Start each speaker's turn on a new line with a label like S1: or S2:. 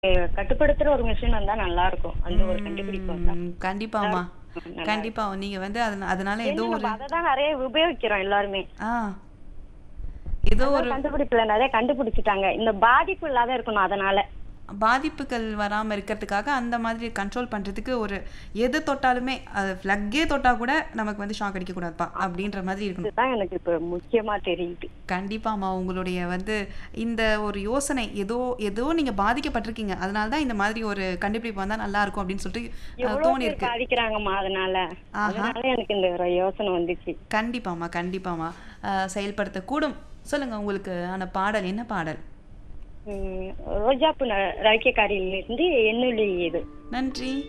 S1: கட்டுப்படுத்துற ஒரு மிஷின் வந்தா நல்லா இருக்கும் அந்த ஒரு கண்டுபிடிப்பு வந்தா
S2: ம், கண்டிப்பாம்மா
S1: நல்லா
S2: கண்டிப்பா நீங்க வந்து அதன- அதனால ஏதோ
S1: ஏன்னா
S2: ஒரு
S1: நம்ம அததான் நிறைய உபயோகிக்கிறோம் எல்லாருமே
S2: ஆ ஏதோ ஒரு
S1: கண்டுபிடிப்புல நிறைய கண்டுபிடிச்சிட்டாங்க இந்த பாதிப்பு இல்லாத இருக்கணும் அதனால
S2: பாதிப்புகள் வராம இருக்கிறதுக்காக அந்த மாதிரி கண்ட்ரோல் பண்றதுக்கு ஒரு எது தொட்டாலுமே அது ஃப்ளக்கே தொட்டா கூட நமக்கு வந்து ஷாக் அடிக்க கூடாதுப்பா அப்படின்ற மாதிரி இருக்கணும்
S1: இதுதான் எனக்கு இப்ப முக்கியமா தெரியுது
S2: கண்டிப்பாம்மா உங்களுடைய வந்து இந்த ஒரு யோசனை ஏதோ ஏதோ நீங்க பாதிக்கப்பட்டிருக்கீங்க அதனால தான் இந்த மாதிரி ஒரு கண்டுபிடிப்பு வந்தா நல்லா இருக்கும் அப்படின்னு சொல்லிட்டு அஹ்,
S1: எவ்வளவு
S2: தோணி
S1: பேர்
S2: இருக்கு
S1: பாதிக்கிறாங்கம்மா அதனால
S2: ஆஹா.
S1: அதனால எனக்கு இந்த ஒரு யோசனை வந்துச்சு
S2: கண்டிப்பாம்மா கண்டிப்பாம்மா அஹ், செயல்படுத்தக்கூடும் சொல்லுங்க உங்களுக்கு ஆன பாடல் என்ன பாடல்
S1: உம் ரோஜாப்பு ரவிக்கக்காரியில இருந்து என்னுடைய இது
S2: நன்றி